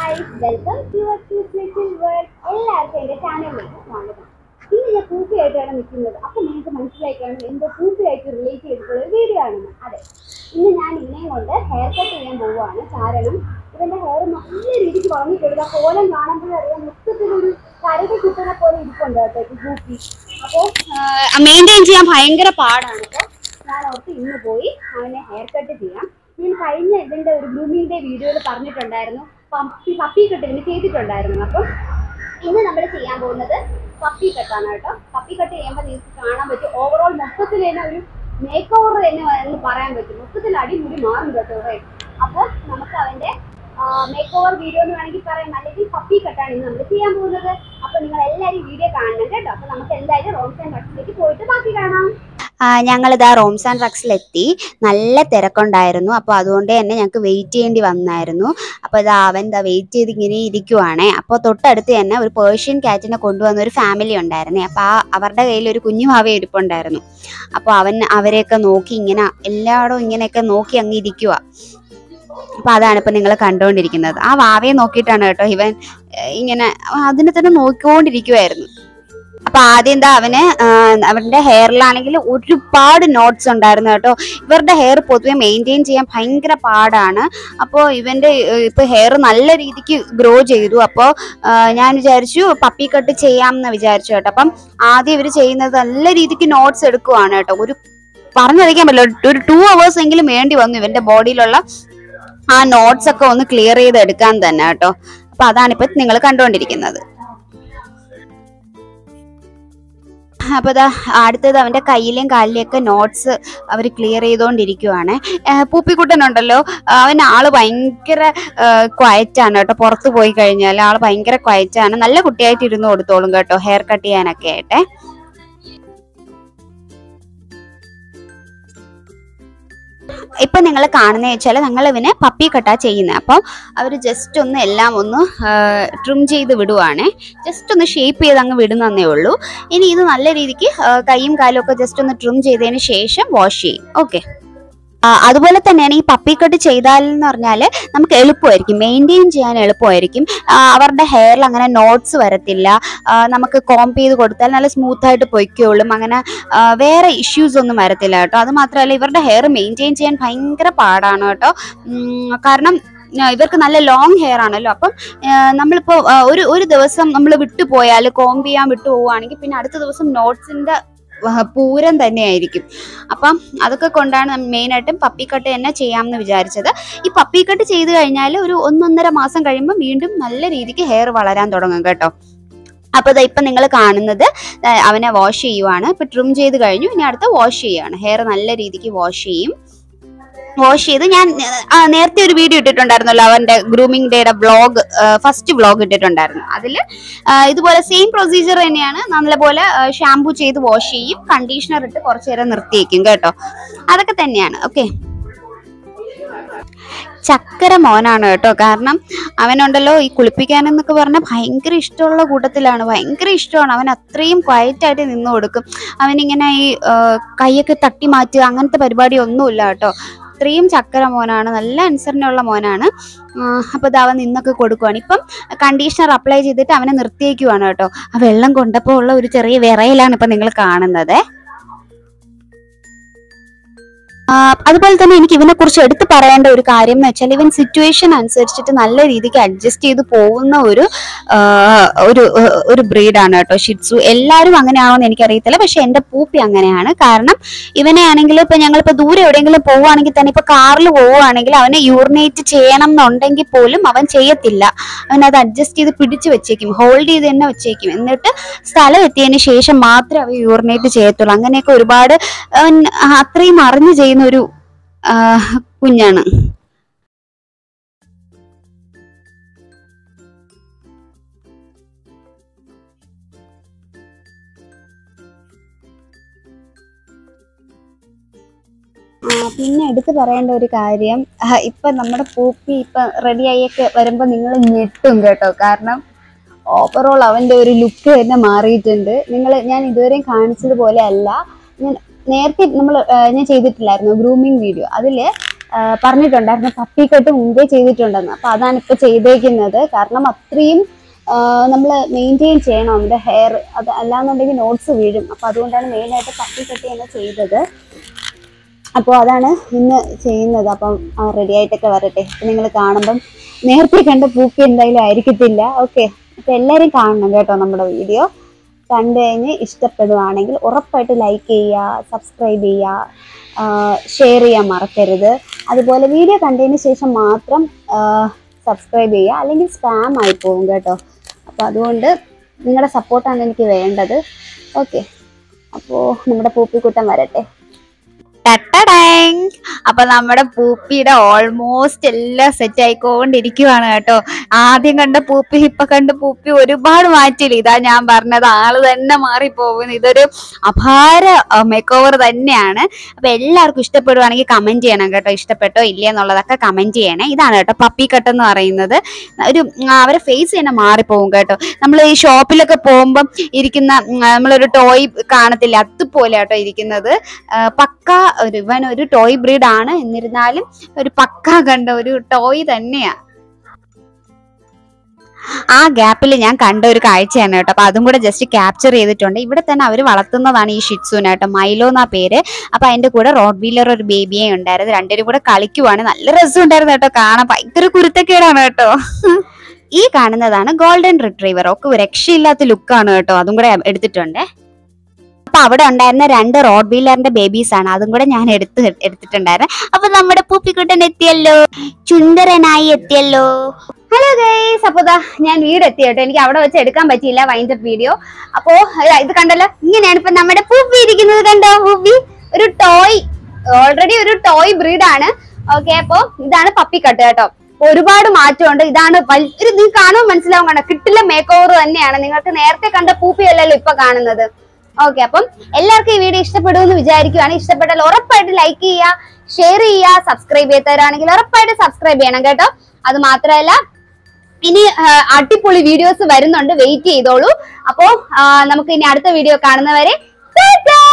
guys welcome to little world എല്ലാവർക്കും എൻ്റെ ചാനലിലേക്ക് സ്വാഗതം ഇന്ന് ഞാൻ പൂപ്പിയായിട്ടാണ് നിൽക്കുന്നത് അപ്പം നിങ്ങൾക്ക് മനസ്സിലായി കാണും എന്തോ പൂപ്പിയായിട്ട് റിലേറ്റ് ചെയ്തിട്ടുള്ള ഒരു വീഡിയോ ആണെന്ന് അതെ ഇന്ന് ഞാൻ ഇവനെയും കൊണ്ട് ഹെയർ കട്ട് ചെയ്യാൻ പോവുകയാണ് കാരണം ഇവൻ്റെ ഹെയർ നല്ല രീതിക്ക് വളർന്നിട്ടുണ്ട് ആ കോലം കാണുമ്പോഴറിയാം മൊത്തത്തിലൊരു കരട് കിട്ടുന്ന പോലെ ഇരിപ്പുണ്ട് കേട്ടോ ഈ പൂപ്പി അപ്പോൾ മെയിൻറ്റെയിൻ ചെയ്യാൻ ഭയങ്കര പാടാണ് അപ്പോൾ ഞാൻ ഓർത്ത് ഇന്ന് പോയി അവനെ ഹെയർ കട്ട് ചെയ്യാം ഞാൻ കഴിഞ്ഞ ഇതിന്റെ ഒരു ഗ്രൂമിംഗ് ഡേ വീഡിയോയിൽ പറഞ്ഞിട്ടുണ്ടായിരുന്നു പപ്പി പപ്പി കട്ട് ഇവന് ചെയ്തിട്ടുണ്ടായിരുന്നു അപ്പം ഇന്ന് നമ്മൾ ചെയ്യാൻ പോകുന്നത് പപ്പി കട്ടാണ് കേട്ടോ പപ്പി കട്ട് ചെയ്യുമ്പോൾ നിങ്ങൾക്ക് കാണാൻ പറ്റും ഓവറോൾ മൊത്തത്തിൽ തന്നെ ഒരു മേക്ക് ഓവർ തന്നെ എന്ന് പറയാൻ പറ്റും മൊത്തത്തിൽ അടിമുടി മാറും കേട്ടോ ഇവിടെ അപ്പോൾ നമുക്ക് അവന്റെ മേക്ക് ഓവർ വീഡിയോ എന്ന് വേണമെങ്കിൽ പറയാം അല്ലെങ്കിൽ പപ്പി കട്ടാണ് ഇന്ന് നമ്മൾ ചെയ്യാൻ പോകുന്നത് അപ്പോൾ നിങ്ങൾ എല്ലാവരും വീഡിയോ കാണണം കേട്ടോ അപ്പോൾ നമുക്ക് എന്തായാലും റോംസ് ആൻഡ് ബക്സിലേക്ക് പോയിട്ട് ബാക്കി കാണാം ഞങ്ങളിതാ റോംസ് ആൻഡ് റക്സിലെത്തി നല്ല തിരക്കുണ്ടായിരുന്നു അപ്പോൾ അതുകൊണ്ട് തന്നെ ഞങ്ങൾക്ക് വെയിറ്റ് ചെയ്യേണ്ടി വന്നായിരുന്നു അപ്പോൾ ഇതാ അവൻ ഇതാ വെയിറ്റ് ചെയ്ത് ഇങ്ങനെ ഇരിക്കുവാണേ അപ്പോൾ തൊട്ടടുത്ത് തന്നെ ഒരു പേർഷ്യൻ കാറ്റിനെ കൊണ്ടുവന്ന ഒരു ഫാമിലി ഉണ്ടായിരുന്നേ അപ്പോൾ ആ അവരുടെ കയ്യിൽ ഒരു കുഞ്ഞു ഭാവ ഇരിപ്പുണ്ടായിരുന്നു അപ്പോൾ അവൻ അവരെയൊക്കെ നോക്കി ഇങ്ങനെ എല്ലായിടവും ഇങ്ങനെയൊക്കെ നോക്കി അങ്ങ് ഇരിക്കുക അപ്പോൾ അതാണ് ഇപ്പം നിങ്ങൾ കണ്ടുകൊണ്ടിരിക്കുന്നത് ആ വാവയെ നോക്കിയിട്ടാണ് കേട്ടോ ഇവൻ ഏഹ്, ഇങ്ങനെ അതിനെ തന്നെ നോക്കിക്കൊണ്ടിരിക്കുമായിരുന്നു അപ്പൊ ആദ്യം എന്താ അവന് ആ, അവന്റെ ഹെയറിലാണെങ്കിൽ ഒരുപാട് നോട്ട്സ് ഉണ്ടായിരുന്നു കേട്ടോ ഇവരുടെ ഹെയർ പൊതുവെ മെയിൻറ്റെയിൻ ചെയ്യാൻ ഭയങ്കര പാടാണ് അപ്പോൾ ഇവന്റെ ഏഹ്, ഇപ്പൊ ഹെയർ നല്ല രീതിക്ക് ഗ്രോ ചെയ്തു അപ്പോൾ ഞാൻ വിചാരിച്ചു പപ്പി കട്ട് ചെയ്യാം എന്ന് വിചാരിച്ചു കേട്ടോ അപ്പം ആദ്യം ഇവർ ചെയ്യുന്നത് നല്ല രീതിക്ക് നോട്ട്സ് എടുക്കുവാണ് കേട്ടോ ഒരു പറഞ്ഞറിയിക്കാൻ പറ്റില്ല ഒരു ടു അവേഴ്സ് എങ്കിലും വേണ്ടി വന്നു ഇവന്റെ ബോഡിയിലുള്ള ആ നോട്ട്സ് ഒക്കെ ഒന്ന് ക്ലിയർ ചെയ്ത് എടുക്കാൻ തന്നെ കേട്ടോ അപ്പൊ അതാണ് ഇപ്പൊ നിങ്ങൾ കണ്ടുകൊണ്ടിരിക്കുന്നത് അപ്പോൾ ഇതാ അടുത്തത് അവൻ്റെ കയ്യിലെയും കാലിലെയും ഒക്കെ നോട്ട്സ് അവർ ക്ലിയർ ചെയ്തുകൊണ്ടിരിക്കുവാണ് പൂപ്പിക്കുട്ടനുണ്ടല്ലോ അവൻ ആള് ഭയങ്കര ക്വയറ്റാണ് കേട്ടോ പുറത്ത് പോയി കഴിഞ്ഞാൽ ആള് ഭയങ്കര ക്വയറ്റാണ് നല്ല കുട്ടിയായിട്ട് ഇരുന്ന് കൊടുത്തോളും കേട്ടോ ഹെയർ കട്ട് ചെയ്യാനൊക്കെ ആയിട്ടെ ഇപ്പൊ നിങ്ങൾ കാണുന്ന വെച്ചാൽ ഞങ്ങൾ ഇവന് പപ്പി കട്ടാ ചെയ്യുന്നത് അപ്പോൾ അവർ ജസ്റ്റ് ഒന്ന് എല്ലാം ഒന്ന് ട്രിം ചെയ്ത് വിടുവാണേ ജസ്റ്റ് ഒന്ന് ഷേപ്പ് ചെയ്ത് അങ്ങ് വിടുന്നതേ ഉള്ളൂ ഇനി ഇത് നല്ല രീതിക്ക് ആ, കൈയും കാലും ഒക്കെ ജസ്റ്റ് ഒന്ന് ട്രിം ചെയ്തതിന് ശേഷം വാഷ് ചെയ്യും ഓക്കെ അതുപോലെ തന്നെയാണ് ഈ പപ്പി കട്ട് ചെയ്താൽ എന്ന് പറഞ്ഞാൽ നമുക്ക് എളുപ്പമായിരിക്കും മെയിൻറ്റെയിൻ ചെയ്യാൻ എളുപ്പമായിരിക്കും ആ, അവരുടെ ഹെയറിൽ അങ്ങനെ നോട്ട്സ് വരത്തില്ല ആ, നമുക്ക് കോംപ് ചെയ്ത് കൊടുത്താൽ നല്ല സ്മൂത്ത് ആയിട്ട് പൊയ്ക്കോളും അങ്ങനെ ആ, വേറെ ഇഷ്യൂസ് ഒന്നും വരത്തില്ല കേട്ടോ അത് മാത്രമല്ല ഇവരുടെ ഹെയർ മെയിൻറ്റെയിൻ ചെയ്യാൻ ഭയങ്കര പാടാണ് കേട്ടോ ഉം, കാരണം ആ, ഇവർക്ക് നല്ല ലോങ് ഹെയർ ആണല്ലോ അപ്പം ആ, നമ്മളിപ്പോ ആ, ഒരു ഒരു ദിവസം നമ്മൾ വിട്ടുപോയാൽ കോംബ് ചെയ്യാൻ വിട്ടു പോവുകയാണെങ്കിൽ പിന്നെ അടുത്ത ദിവസം നോട്ട്സിന്റെ പൂരം തന്നെയായിരിക്കും അപ്പം അതൊക്കെ കൊണ്ടാണ് മെയിനായിട്ടും പപ്പി കട്ട് തന്നെ ചെയ്യാമെന്ന് വിചാരിച്ചത് ഈ പപ്പി കട്ട് ചെയ്ത് കഴിഞ്ഞാൽ ഒരു ഒന്നൊന്നര മാസം കഴിയുമ്പോൾ വീണ്ടും നല്ല രീതിക്ക് ഹെയർ വളരാൻ തുടങ്ങും കേട്ടോ അപ്പോൾ ഇതാ ഇപ്പം നിങ്ങൾ കാണുന്നത് ആ, അവനെ വാഷ് ചെയ്യുവാണ് ഇപ്പം ട്രിം ചെയ്ത് കഴിഞ്ഞു ഇനി അടുത്ത വാഷ് ചെയ്യുകയാണ് ഹെയർ നല്ല രീതിക്ക് വാഷ് ചെയ്യും വാഷ് ചെയ്ത് ഞാൻ ആ, നേരത്തെ ഒരു വീഡിയോ ഇട്ടിട്ടുണ്ടായിരുന്നല്ലോ അവന്റെ ഗ്രൂമിംഗ് ഡേയുടെ വ്ളോഗ് ഫസ്റ്റ് വ്ളോഗ് ഇട്ടിട്ടുണ്ടായിരുന്നു അതിൽ ഇതുപോലെ സെയിം പ്രൊസീജിയർ തന്നെയാണ് നല്ലപോലെ ഷാംപൂ ചെയ്ത് വാഷ് ചെയ്യും കണ്ടീഷണർ ഇട്ട് കുറച്ചു നേരം നിർത്തിയേക്കും കേട്ടോ അതൊക്കെ തന്നെയാണ് ഓക്കെ ചക്കര മോനാണ് കേട്ടോ കാരണം അവനുണ്ടല്ലോ ഈ കുളിപ്പിക്കാനെന്നൊക്കെ പറഞ്ഞാൽ ഭയങ്കര ഇഷ്ടമുള്ള കൂട്ടത്തിലാണ് ഭയങ്കര ഇഷ്ടമാണ് അവൻ അത്രയും ക്വയറ്റ് ആയിട്ട് നിന്ന് കൊടുക്കും അവനിങ്ങനെ ഈ ആ, കൈയൊക്കെ തട്ടി മാറ്റുക അങ്ങനത്തെ പരിപാടി ഒന്നുമില്ല കേട്ടോ അത്രയും ചക്കര മോനാണ് നല്ല അനുസരണയുള്ള മോനാണ് അപ്പോൾ ഇത് അവൻ നിന്നൊക്കെ കൊടുക്കുവാണ് ഇപ്പം കണ്ടീഷണർ അപ്ലൈ ചെയ്തിട്ട് അവനെ നിർത്തിയേക്കുവാണ് കേട്ടോ ആ വെള്ളം കൊണ്ടപ്പോൾ ഉള്ള ഒരു ചെറിയ വിറയിലാണ് ഇപ്പം നിങ്ങൾ കാണുന്നത് ആ, അതുപോലെ തന്നെ എനിക്ക് ഇവനെ കുറിച്ച് എടുത്തു പറയേണ്ട ഒരു കാര്യം എന്ന് വെച്ചാൽ ഇവൻ സിറ്റുവേഷൻ അനുസരിച്ചിട്ട് നല്ല രീതിക്ക് അഡ്ജസ്റ്റ് ചെയ്ത് പോകുന്ന ഒരു ആ, ഒരു ഒരു ബ്രീഡാണ് കേട്ടോ ഷിറ്റ്സു എല്ലാവരും അങ്ങനെയാണോന്ന് എനിക്കറിയത്തില്ല പക്ഷെ എൻ്റെ പൂപ്പി അങ്ങനെയാണ് കാരണം ഇവനെ ആണെങ്കിൽ ഇപ്പൊ ഞങ്ങളിപ്പോ ദൂരെ എവിടെയെങ്കിലും പോവുകയാണെങ്കിൽ തന്നെ ഇപ്പൊ കാറിൽ പോവുകയാണെങ്കിൽ അവനെ യൂറിനേറ്റ് ചെയ്യണം എന്നുണ്ടെങ്കിൽ പോലും അവൻ ചെയ്യത്തില്ല അവൻ അത് അഡ്ജസ്റ്റ് ചെയ്ത് പിടിച്ചു വെച്ചേക്കും ഹോൾഡ് ചെയ്ത് തന്നെ വെച്ചേക്കും എന്നിട്ട് സ്ഥലം എത്തിയതിന് ശേഷം മാത്രമേ അവൻ യൂറിനേറ്റ് ചെയ്യത്തുള്ളൂ അങ്ങനെയൊക്കെ ഒരുപാട് അവൻ അത്രയും അറിഞ്ഞു ചെയ്യുന്ന ഒരു ആ, കുഞ്ഞാണ് ആ, പിന്നെ എടുത്തു പറയേണ്ട ഒരു കാര്യം ആ, ഇപ്പൊ നമ്മുടെ പൂപ്പി ഇപ്പൊ റെഡിയായൊക്കെ വരുമ്പോ നിങ്ങൾ ഞെട്ടും കേട്ടോ കാരണം ഓവറോൾ അവന്റെ ഒരു ലുക്ക് തന്നെ മാറിയിട്ടുണ്ട് നിങ്ങൾ ഞാൻ ഇതുവരെയും കാണിച്ചതുപോലെ അല്ല ഞാൻ നേരത്തെ നമ്മൾ ഞാൻ ചെയ്തിട്ടില്ലായിരുന്നു ഗ്രൂമിങ് വീഡിയോ അതിൽ ആ, പറഞ്ഞിട്ടുണ്ടായിരുന്നു പപ്പിക്കെട്ട് മുമ്പേ ചെയ്തിട്ടുണ്ടെന്ന് അപ്പൊ അതാണ് ഇപ്പൊ ചെയ്തേക്കുന്നത് കാരണം അത്രയും നമ്മൾ മെയിൻറ്റെയിൻ ചെയ്യണം അവൻ്റെ ഹെയർ അത് അല്ലാന്നുണ്ടെങ്കിൽ നോട്ട്സ് വീഴും അപ്പൊ അതുകൊണ്ടാണ് മെയിനായിട്ട് പപ്പിക്കെട്ട് തന്നെ ചെയ്തത് അപ്പോൾ അതാണ് ഇന്ന് ചെയ്യുന്നത് അപ്പം റെഡി ആയിട്ടൊക്കെ വരട്ടെ നിങ്ങൾ കാണുമ്പം നേരത്തെ കണ്ട പൂപ്പി എന്തായാലും ആയിരിക്കത്തില്ല ഓക്കെ അപ്പൊ എല്ലാവരും കാണണം കേട്ടോ നമ്മുടെ വീഡിയോ കണ്ടു കഴിഞ്ഞ് ഇഷ്ടപ്പെടുവാണെങ്കിൽ ഉറപ്പായിട്ട് ലൈക്ക് ചെയ്യുക സബ്സ്ക്രൈബ് ചെയ്യുക ഷെയർ ചെയ്യാൻ മറക്കരുത് അതുപോലെ വീഡിയോ കണ്ടതിന് ശേഷം മാത്രം സബ്സ്ക്രൈബ് ചെയ്യുക അല്ലെങ്കിൽ സ്പാം ആയി പോകും കേട്ടോ അപ്പോൾ അതുകൊണ്ട് നിങ്ങളുടെ സപ്പോർട്ടാണ് എനിക്ക് വേണ്ടത് ഓക്കെ അപ്പോൾ നമ്മുടെ പൂപ്പിക്കുട്ടൻ വരട്ടെ ടട്ടടങ് അപ്പൊ നമ്മുടെ പൂപ്പിയുടെ ഓൾമോസ്റ്റ് എല്ലാം സെറ്റ് ആയിക്കൊണ്ടിരിക്കുവാണ് കേട്ടോ ആദ്യം കണ്ട പൂപ്പി ഇപ്പൊ കണ്ട പൂപ്പി ഒരുപാട് മാറ്റിയില്ല ഇതാ ഞാൻ പറഞ്ഞത് ആള് തന്നെ മാറിപ്പോകുന്നു ഇതൊരു അപാര മേക്ക് ഓവർ തന്നെയാണ് അപ്പൊ എല്ലാവർക്കും ഇഷ്ടപ്പെടുവാണെങ്കിൽ കമന്റ് ചെയ്യണം കേട്ടോ ഇഷ്ടപ്പെട്ടോ ഇല്ലേ എന്നുള്ളതൊക്കെ കമന്റ് ചെയ്യണേ ഇതാണ് കേട്ടോ പപ്പി കട്ട് എന്ന് പറയുന്നത് ഒരു ഉം, അവരെ ഫേസ് തന്നെ മാറിപ്പോകും കേട്ടോ നമ്മൾ ഈ ഷോപ്പിലൊക്കെ പോകുമ്പം ഇരിക്കുന്ന ഉം, നമ്മളൊരു ടോയ് കാണത്തില്ല അതുപോലെ കേട്ടോ ഇരിക്കുന്നത് ആ, പക്ക ഒരു ഇവൻ ഒരു ടോയ് ബ്രീഡ് ആണ് എന്നിരുന്നാലും ഒരു പക്ക കണ്ട ഒരു ടോയ് തന്നെയാ ആ ഗ്യാപ്പിൽ ഞാൻ കണ്ട ഒരു കാഴ്ചയാണ് കേട്ടോ അപ്പൊ അതും കൂടെ ജസ്റ്റ് ക്യാപ്ചർ ചെയ്തിട്ടുണ്ട് ഇവിടെ തന്നെ അവർ വളർത്തുന്നതാണ് ഈ ഷിറ്റ്സൂന കേട്ടോ മൈലോ എന്നാ പേര് അപ്പൊ അതിന്റെ കൂടെ റോഡ് വീലർ ഒരു ബേബിയെ ഉണ്ടായിരുന്നു രണ്ടുപേരും കൂടെ കളിക്കുവാണ് നല്ല രസം ഉണ്ടായിരുന്നു കേട്ടോ കാണാൻ ഭയങ്കര കുരുത്തക്കേടാണ് കേട്ടോ ഈ കാണുന്നതാണ് ഗോൾഡൻ റിട്രീവർ ഒക്കെ ഒരു രക്ഷയില്ലാത്ത ലുക്കാണ് കേട്ടോ അതും കൂടെ എടുത്തിട്ടുണ്ട് അപ്പൊ അവിടെ ഉണ്ടായിരുന്ന രണ്ട് റോഡ് വീലറിന്റെ ബേബീസ് ആണ് അതും കൂടെ ഞാൻ എടുത്ത് എടുത്തിട്ടുണ്ടായിരുന്നു അപ്പൊ നമ്മുടെ പൂപ്പിക്കുട്ടൻ എത്തിയല്ലോ ചുന്ദരനായി എത്തിയല്ലോ ഹലോ ഗൈസ് അപ്പൊ ദാ ഞാൻ വീട് എത്തി കേട്ടോ എനിക്ക് അവിടെ വെച്ച് എടുക്കാൻ പറ്റിയില്ല വൈൻഡ് അപ്പ് വീഡിയോ അപ്പോ ഇതാ ഇത് കണ്ടല്ലോ ഇങ്ങനെയാണ് ഇപ്പൊ നമ്മുടെ പൂപ്പി ഇരിക്കുന്നത് കണ്ടോ പൂപ്പി ഒരു ടോയ് ഓൾറെഡി ഒരു ടോയ് ബ്രീഡ് ആണ് ഓക്കെ അപ്പോ ഇതാണ് പപ്പി കട്ട് കേട്ടോ അപ്പൊ ഒരുപാട് മാറ്റമുണ്ട് ഇതാണ് വൽ- ഒരു നിങ്ങൾക്ക് കാണുമ്പോൾ മനസ്സിലാവും കണ്ടോ കിട്ടില്ല മേക്ക് ഓവർ തന്നെയാണ് നിങ്ങൾക്ക് നേരത്തെ കണ്ട പൂപ്പി അല്ലല്ലോ ഇപ്പൊ കാണുന്നത് ഓക്കെ അപ്പം എല്ലാവർക്കും ഈ വീഡിയോ ഇഷ്ടപ്പെടുമെന്ന് വിചാരിക്കുവാണ് ഇഷ്ടപ്പെട്ടാൽ ഉറപ്പായിട്ട് ലൈക്ക് ചെയ്യുക ഷെയർ ചെയ്യുക സബ്സ്ക്രൈബ് ചെയ്തവരാണെങ്കിൽ ഉറപ്പായിട്ട് സബ്സ്ക്രൈബ് ചെയ്യണം കേട്ടോ അത് മാത്രമല്ല ഇനി ആ, അടിപൊളി വീഡിയോസ് വരുന്നുണ്ട് വെയിറ്റ് ചെയ്തോളൂ അപ്പോ ആ, നമുക്ക് ഇനി അടുത്ത വീഡിയോ കാണുന്നവരെ ടാറ്റാ